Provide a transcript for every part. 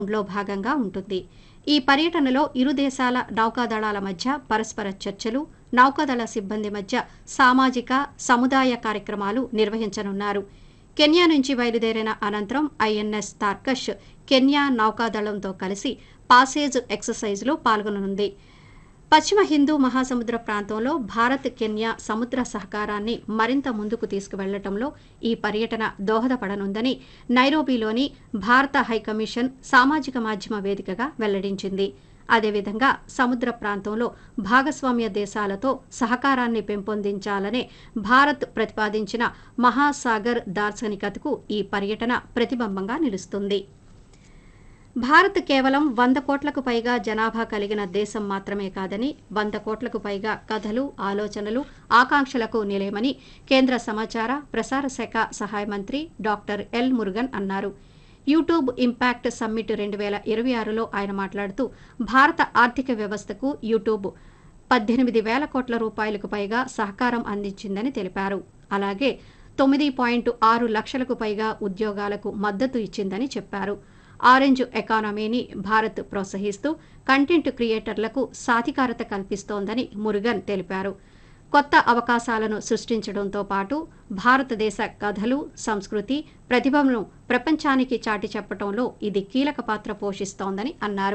లో భాగంగా ఉంటుంది ఈ పర్యటనలో ఇరు దేశాల నౌకాదళాల మధ్య పరస్పర చర్చలు నౌకాదళ సిబ్బంది మధ్య సామాజిక సముదాయ కార్యక్రమాలు నిర్వహించనున్నారు కెన్యా నుంచి బయలుదేరిన అనంతరం ఐఎన్ఎస్ తార్కష్ కెన్యా నౌకాదళంతో కలిసి పాసేజ్ ఎక్సర్సైజ్లో పాల్గొననుంది పశ్చిమ హిందూ మహాసముద్ర ప్రాంతంలో భారత్ కెన్యా సముద్ర సహకారాన్ని మరింత ముందుకు తీసుకువెళ్లటంలో ఈ పర్యటన దోహదపడనుందని నైరోబీలోని భారత హైకమిషన్ సామాజిక మాధ్యమ వేదికగా వెల్లడించింది అదేవిధంగా సముద్ర ప్రాంతంలో భాగస్వామ్య దేశాలతో సహకారాన్ని పెంపొందించాలనే భారత్ ప్రతిపాదించిన మహాసాగర్ దార్శనికతకు ఈ పర్యటన ప్రతిబింబంగా నిలుస్తుంది భారత్ కేవలం వంద కోట్లకు పైగా జనాభా కలిగిన దేశం మాత్రమే కాదని వంద కోట్లకు పైగా కథలు ఆలోచనలు ఆకాంక్షలకు నిలయమని కేంద్ర సమాచార ప్రసార శాఖ సహాయ మంత్రి డాక్టర్ ఎల్ మురుగన్ అన్నారు యూట్యూబ్ ఇంపాక్ట్ సమ్మిట్ రెండు వేల ఇరవై ఆరులో ఆయన మాట్లాడుతూ భారత ఆర్థిక వ్యవస్థకు యూట్యూబ్ పద్దెనిమిది వేల కోట్ల రూపాయలకు పైగా సహకారం అందించిందని తెలిపారు అలాగే తొమ్మిది పాయింట్ ఆరు లక్షలకు పైగా ఉద్యోగాలకు మద్దతు ఇచ్చిందని చెప్పారు ఆరెంజ్ ఎకానమీని భారత్ ప్రోత్సహిస్తూ కంటెంట్ క్రియేటర్లకు సాధికారత కల్పిస్తోందని మురుగన్ తెలిపారు కొత్త అవకాశాలను సృష్టించడంతో పాటు భారతదేశ కథలు సంస్కృతి ప్రతిభను ప్రపంచానికి చాటి చెప్పడంలో ఇది కీలక పాత్ర పోషిస్తోందని అన్నారు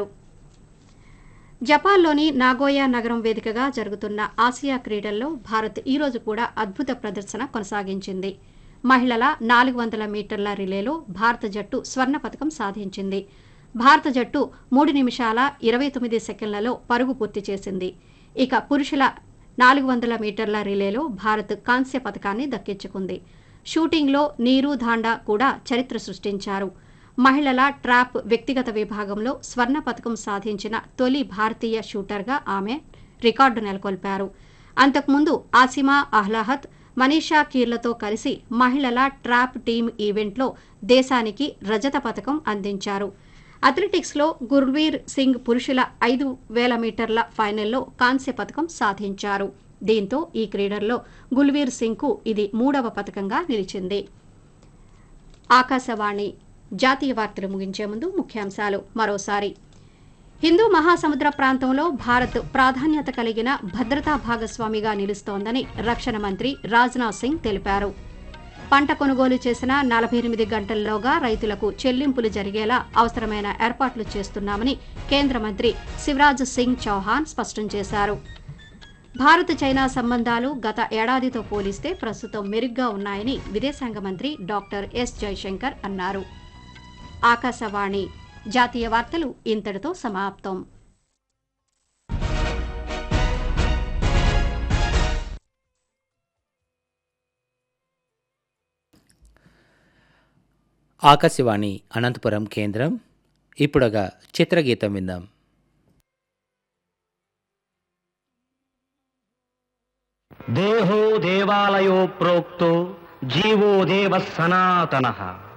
జపాన్లోని నాగోయా నగరం వేదికగా జరుగుతున్న ఆసియా క్రీడల్లో భారత్ ఈరోజు కూడా అద్భుత ప్రదర్శన కొనసాగించింది మహిళల నాలుగు వందల మీటర్ల రిలేలో భారత జట్టు స్వర్ణ పథకం సాధించింది భారత జట్టు మూడు నిమిషాల ఇరవై తొమ్మిది సెకండ్లలో పరుగు పూర్తి చేసింది ఇక పురుషుల నాలుగు వందల మీటర్ల రిలేలో భారత్ కాంస్య పథకాన్ని దక్కించుకుంది షూటింగ్లో నీరు ధాండా కూడా చరిత్ర సృష్టించారు మహిళల ట్రాప్ వ్యక్తిగత విభాగంలో స్వర్ణ పథకం సాధించిన తొలి భారతీయ షూటర్గా ఆమె రికార్డు నెలకొల్పారు అంతకుముందు ఆసిమా అహ్లాహత్ మనీషా కీర్లతో కలిసి మహిళల ట్రాప్ టీమ్ ఈవెంట్లో దేశానికి రజత పథకం అందించారు అథ్లెటిక్స్లో గుర్వీర్ సింగ్ పురుషుల ఐదు వేల మీటర్ల ఫైనల్లో కాంస్య పథకం సాధించారు దీంతో ఈ క్రీడల్లో గుల్వీర్ సింగ్కు ఇది మూడవ పథకంగా నిలిచింది ఆకాశవాణి జాతీయ వార్తలు ముగించే ముందు ముఖ్యాంశాలు మరోసారి హిందూ మహాసముద్ర ప్రాంతంలో భారత్ ప్రాధాన్యత కలిగిన భద్రతా భాగస్వామిగా నిలుస్తోందని రక్షణ మంత్రి రాజ్నాథ్ సింగ్ తెలిపారు పంట కొనుగోలు చేసిన నలభై ఎనిమిది గంటల్లోగా రైతులకు చెల్లింపులు జరిగేలా అవసరమైన ఏర్పాట్లు చేస్తున్నామని కేంద్ర మంత్రి శివరాజ్ సింగ్ చౌహాన్ స్పష్టం చేశారు భారత్ చైనా సంబంధాలు గత ఏడాదితో పోలిస్తే ప్రస్తుతం మెరుగ్గా ఉన్నాయని విదేశాంగ మంత్రి డాక్టర్ ఎస్ జైశంకర్ అన్నారు ఆకాశవాణి జాతీయ వార్తలు ఇంతటితో సమాప్తం ఆకాశవాణి అనంతపురం కేంద్రం ఇప్పుడొక చిత్రగీతం విందాం దేహో దేవాలయో ప్రోక్తో జీవో దేవ సనాతన